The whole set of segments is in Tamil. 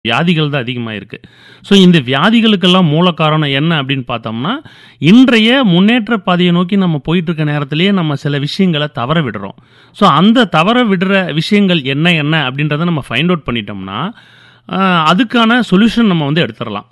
வியாதிகள் தான் அதிகமாக இருக்குது ஸோ இந்த வியாதிகளுக்கெல்லாம் மூல காரணம் என்ன அப்படின்னு பார்த்தோம்னா இன்றைய முன்னேற்ற பாதையை நோக்கி நம்ம போயிட்டு இருக்க நேரத்திலேயே நம்ம சில விஷயங்களை தவற விடுறோம் ஸோ அந்த தவற விடுற விஷயங்கள் என்ன என்ன அப்படின்றத நம்ம ஃபைண்ட் அவுட் பண்ணிட்டோம்னா ஆஹ், அதுக்கான சொல்யூஷன் நம்ம வந்து எடுத்துடலாம்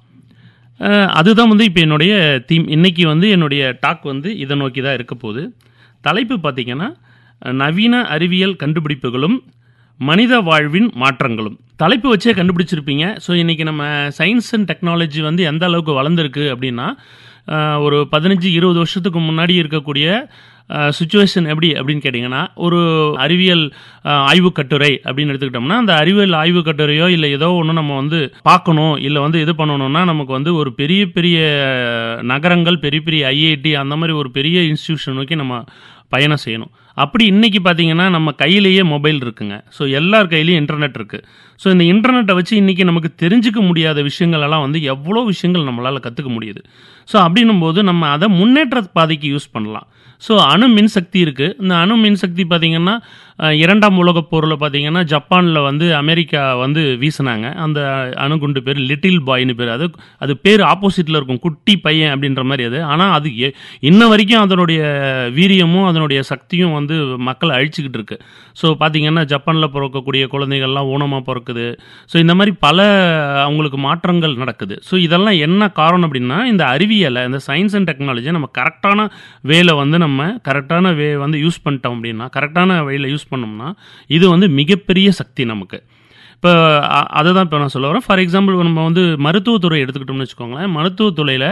அஹ் அதுதான் வந்து இப்போ என்னுடைய தீம் இன்னைக்கு வந்து என்னுடைய டாக் வந்து இதை நோக்கி தான் இருக்க போகுது தலைப்பு பார்த்தீங்கன்னா அஹ் நவீன அறிவியல் கண்டுபிடிப்புகளும் மனித வாழ்வின் மாற்றங்களும் தலைப்பு வச்சே கண்டுபிடிச்சிருப்பீங்க ஸோ இன்றைக்கி நம்ம சயின்ஸ் அண்ட் டெக்னாலஜி வந்து எந்த அளவுக்கு வளர்ந்துருக்கு அப்படின்னா அஹ் ஒரு பதினஞ்சு இருபது வருஷத்துக்கு முன்னாடி இருக்கக்கூடிய சுச்சுவேஷன் எப்படி அப்படின்னு கேட்டிங்கன்னா ஒரு அறிவியல் அஹ், ஆய்வுக் கட்டுரை அப்படின்னு எடுத்துக்கிட்டோம்னா அந்த அறிவியல் ஆய்வுக் கட்டுரையோ இல்லை ஏதோ ஒன்று நம்ம வந்து பார்க்கணும் இல்லை வந்து இது பண்ணணும்னா நமக்கு வந்து ஒரு பெரிய பெரிய நகரங்கள் பெரிய பெரிய ஐஐடி அந்த மாதிரி ஒரு பெரிய இன்ஸ்டியூஷன் நோக்கி நம்ம பயணம் செய்யணும் அப்படி இன்னைக்கு பார்த்தீங்கன்னா நம்ம கையிலேயே மொபைல் இருக்குங்க ஸோ எல்லார் கையிலையும் இன்டர்நெட் இருக்குது ஸோ இந்த இன்டர்நெட்டை வச்சு இன்றைக்கி நமக்கு தெரிஞ்சுக்க முடியாத விஷயங்கள் எல்லாம் வந்து எவ்வளோ விஷயங்கள் நம்மளால் கற்றுக்க முடியுது ஸோ அப்படின்னும் போது நம்ம அதை முன்னேற்ற பாதைக்கு யூஸ் பண்ணலாம் ஸோ அணு மின்சக்தி இருக்குது இந்த அணு மின்சக்தி பார்த்திங்கன்னா அஹ், இரண்டாம் உலகப் போரில் பார்த்தீங்கன்னா ஜப்பானில் வந்து அமெரிக்கா வந்து வீசினாங்க அந்த அணுகுண்டு பேர் லிட்டில் பாய்னு பேர் அது அது பேர் ஆப்போசிட்டில் இருக்கும் குட்டி பையன் அப்படின்ற மாதிரி அது ஆனால் அது எ- இன்ன வரைக்கும் அதனுடைய வீரியமும் அதனுடைய சக்தியும் வந்து மக்களை அழிச்சுக்கிட்டு இருக்கு ஸோ பார்த்தீங்கன்னா ஜப்பானில் பிறக்கக்கூடிய குழந்தைகள்லாம் ஊனமாக பிறக்குது ஸோ இந்த மாதிரி பல அவங்களுக்கு மாற்றங்கள் நடக்குது ஸோ இதெல்லாம் என்ன காரணம் அப்படின்னா இந்த அறிவியலை இந்த சயின்ஸ் அண்ட் டெக்னாலஜியை நம்ம கரெக்டான வேல வந்து நம்ம கரெக்டான வே வந்து யூஸ் பண்ணிட்டோம் அப்படின்னா கரெக்டான வழியில் யூஸ் பண்ணோம்னா இது வந்து மிகப்பெரிய சக்தி நமக்கு இப்போ அதை தான் இப்போ நான் சொல்ல வரேன் ஃபார் எக்ஸாம்பிள் நம்ம வந்து மருத்துவத்துறை எடுத்துக்கிட்டோம்னு வச்சுக்கோங்களேன் மருத்துவத்துறையில்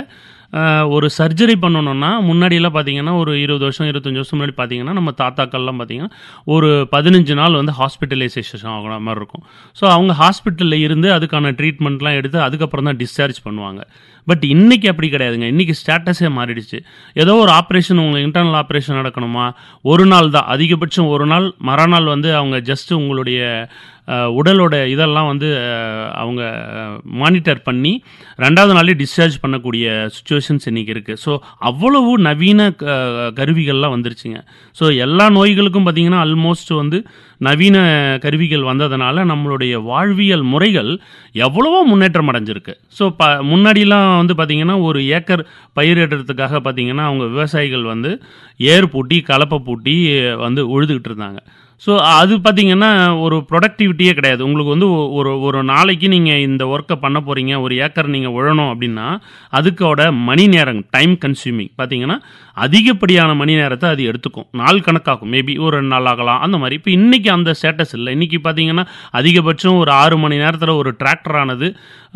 ஒரு சர்ஜரி பண்ணணும்னா முன்னாடியெல்லாம் பார்த்தீங்கன்னா ஒரு இருபது வருஷம் இருபத்தஞ்சி வருஷம் முன்னாடி பார்த்தீங்கன்னா நம்ம தாத்தாக்கள்லாம் பார்த்தீங்கன்னா ஒரு பதினஞ்சு நாள் வந்து ஹாஸ்பிட்டலைசேஷன் ஆகிற மாதிரி இருக்கும் ஸோ அவங்க ஹாஸ்பிட்டலில் இருந்து அதுக்கான ட்ரீட்மெண்ட்லாம் எடுத்து அதுக்கப்புறம் தான் டிஸ்சார்ஜ் பண்ணுவாங்க பட் இன்னைக்கு அப்படி கிடையாதுங்க இன்னைக்கு ஸ்டேட்டஸே மாறிடுச்சு ஏதோ ஒரு ஆப்ரேஷன் உங்களுக்கு இன்டர்னல் ஆப்ரேஷன் நடக்கணுமா ஒரு நாள் தான் அதிகபட்சம் ஒரு நாள் மறுநாள் வந்து அவங்க ஜஸ்ட் உங்களுடைய அஹ், உடலோட இதெல்லாம் வந்து அஹ், அவங்க மானிட்டர் பண்ணி ரெண்டாவது நாளே டிஸ்சார்ஜ் பண்ணக்கூடிய சுச்சுவேஷன்ஸ் இன்னைக்கு இருக்குது ஸோ அவ்வளவு நவீன க- கருவிகள்லாம் வந்துருச்சுங்க ஸோ எல்லா நோய்களுக்கும் பார்த்தீங்கன்னா ஆல்மோஸ்ட் வந்து நவீன கருவிகள் வந்ததுனால நம்மளுடைய வாழ்வியல் முறைகள் எவ்வளவோ முன்னேற்றம் அடைஞ்சிருக்கு ஸோ ப முன்னாடிலாம் வந்து பார்த்திங்கன்னா ஒரு ஏக்கர் பயிரிடுறதுக்காக பார்த்திங்கன்னா அவங்க விவசாயிகள் வந்து ஏர் பூட்டி கலப்பை பூட்டி வந்து உழுதுகிட்டு இருந்தாங்க ஸோ அது பார்த்தீங்கன்னா ஒரு ப்ரொடக்டிவிட்டியே கிடையாது உங்களுக்கு வந்து ஒ- ஒரு ஒரு நாளைக்கு நீங்கள் இந்த ஒர்க்கை பண்ண போகிறீங்க ஒரு ஏக்கர் நீங்கள் உழணும் அப்படின்னா அதுக்கோட மணி நேரம் டைம் கன்சியூமிங் பார்த்தீங்கன்னா அதிகப்படியான மணி நேரத்தை அது எடுத்துக்கும் நாள் கணக்காகும் மேபி ஒரு ரெண்டு நாள் ஆகலாம் அந்த மாதிரி இப்போ இன்றைக்கி அந்த ஸ்டேட்டஸ் இல்லை இன்றைக்கி பார்த்தீங்கன்னா அதிகபட்சம் ஒரு ஆறு மணி நேரத்தில் ஒரு டிராக்டரானது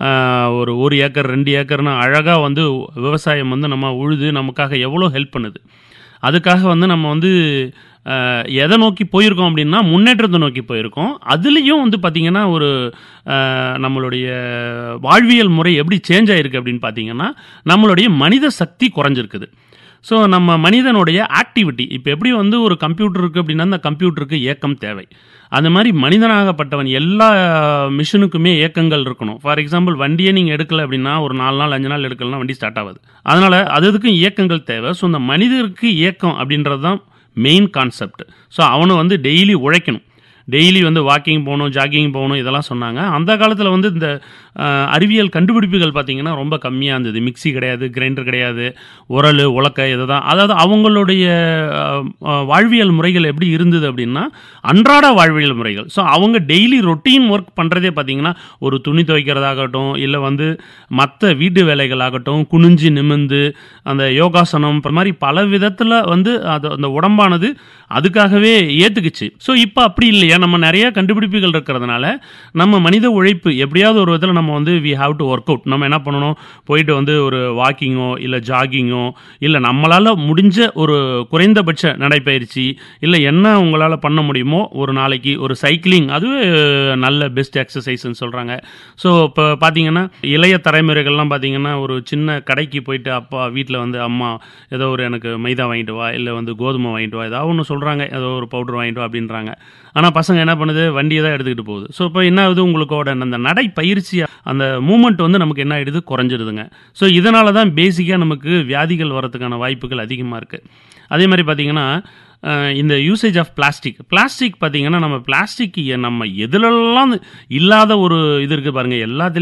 ஒரு ஒரு ஏக்கர் ரெண்டு ஏக்கர்னு அழகாக வந்து விவசாயம் வந்து நம்ம உழுது நமக்காக எவ்வளோ ஹெல்ப் பண்ணுது அதுக்காக வந்து நம்ம வந்து அஹ், எதை நோக்கி போயிருக்கோம் அப்படின்னா முன்னேற்றத்தை நோக்கி போயிருக்கோம் அதுலேயும் வந்து பார்த்திங்கன்னா ஒரு அஹ், நம்மளுடைய வாழ்வியல் முறை எப்படி சேஞ்ச் ஆயிருக்கு அப்படின்னு பார்த்தீங்கன்னா நம்மளுடைய மனித சக்தி குறைஞ்சிருக்குது ஸோ நம்ம மனிதனுடைய ஆக்டிவிட்டி இப்போ எப்படி வந்து ஒரு கம்ப்யூட்டர் இருக்குது அப்படின்னா அந்த கம்ப்யூட்டருக்கு ஏக்கம் தேவை அந்த மாதிரி மனிதனாகப்பட்டவன் எல்லா மிஷினுக்குமே ஏக்கங்கள் இருக்கணும் ஃபார் எக்ஸாம்பிள் வண்டியே நீங்கள் எடுக்கல அப்படின்னா ஒரு நாலு நாள் அஞ்சு நாள் எடுக்கலன்னா வண்டி ஸ்டார்ட் ஆகாது அதனால் அது அதுக்கும் இயக்கங்கள் தேவை ஸோ இந்த மனிதருக்கு இயக்கம் அப்படின்றது தான் மெயின் கான்செப்ட் ஸோ அவனை வந்து டெய்லி உழைக்கணும் டெய்லி வந்து வாக்கிங் போகணும் ஜாகிங் போகணும் இதெல்லாம் சொன்னாங்க அந்த காலத்தில் வந்து இந்த அஹ், அறிவியல் கண்டுபிடிப்புகள் பார்த்தீங்கன்னா ரொம்ப கம்மியாக இருந்தது மிக்ஸி கிடையாது கிரைண்டர் கிடையாது உரல் உலக்க இதை தான் அதாவது அவங்களுடைய அஹ், அஹ், வாழ்வியல் முறைகள் எப்படி இருந்தது அப்படின்னா அன்றாட வாழ்வியல் முறைகள் ஸோ அவங்க டெய்லி ரொட்டீன் ஒர்க் பண்ணுறதே பார்த்தீங்கன்னா ஒரு துணி துவைக்கிறதாகட்டும் இல்லை வந்து மற்ற வீட்டு வேலைகளாகட்டும் குனிஞ்சு நிமிந்து அந்த யோகாசனம் இந்த மாதிரி பல விதத்தில் வந்து அது அந்த உடம்பானது அதுக்காகவே ஏற்றுக்குச்சு ஸோ இப்போ அப்படி இல்லையா நம்ம நிறைய கண்டுபிடிப்புகள் இருக்கிறதுனால நம்ம மனித உழைப்பு எப்படியாவது ஒரு விதத்தில் நம்ம வந்து we have to work out நம்ம என்ன பண்ணணும் போயிட்டு வந்து ஒரு வாக்கிங்கோ இல்லை ஜாகிங்கோ இல்லை நம்மளால் முடிஞ்ச ஒரு குறைந்தபட்ச நடைப்பயிற்சி இல்லை என்ன உங்களால் பண்ண முடியுமோ ஒரு நாளைக்கு ஒரு சைக்கிளிங் அதுவே நல்ல பெஸ்ட் எக்ஸசைஸ்ன்னு சொல்கிறாங்க ஸோ இப்போ பார்த்தீங்கன்னா இளைய தலைமுறைகள்லாம் பார்த்தீங்கன்னா ஒரு சின்ன கடைக்கு போயிட்டு அப்பா வீட்டில் வந்து அம்மா ஏதோ ஒரு எனக்கு மைதா வாங்கிட்டு வா இல்லை வந்து கோதுமை வாங்கிட்டு வா ஏதாவது ஒன்று சொல்கிறாங்க ஏதோ ஒரு பவுடர் வாங்கிட்டு வா அப்படின்றாங்க ஆனால் பசங்க என்ன பண்ணுது வண்டியை தான் எடுத்துக்கிட்டு போகுது ஸோ இப்போ என்ன ஆகுது உங்களுக்கோட அந்த நடை பயிற்சி அந்த மூமெண்ட் வந்து நமக்கு என்ன ஆயிடுது குறைஞ்சிருதுங்க ஸோ இதனால தான் பேசிக்காக நமக்கு வியாதிகள் வரதுக்கான வாய்ப்புகள் அதிகமாக இருக்குது அதே மாதிரி பார்த்தீங்கன்னா அஹ், இந்த யூசேஜ் ஆஃப் பிளாஸ்டிக் பிளாஸ்டிக் பார்த்தீங்கன்னா நம்ம பிளாஸ்டிக் நம்ம எதுலெல்லாம் இல்லாத ஒரு இது இருக்குது பாருங்கள் எல்லாத்துலேயும்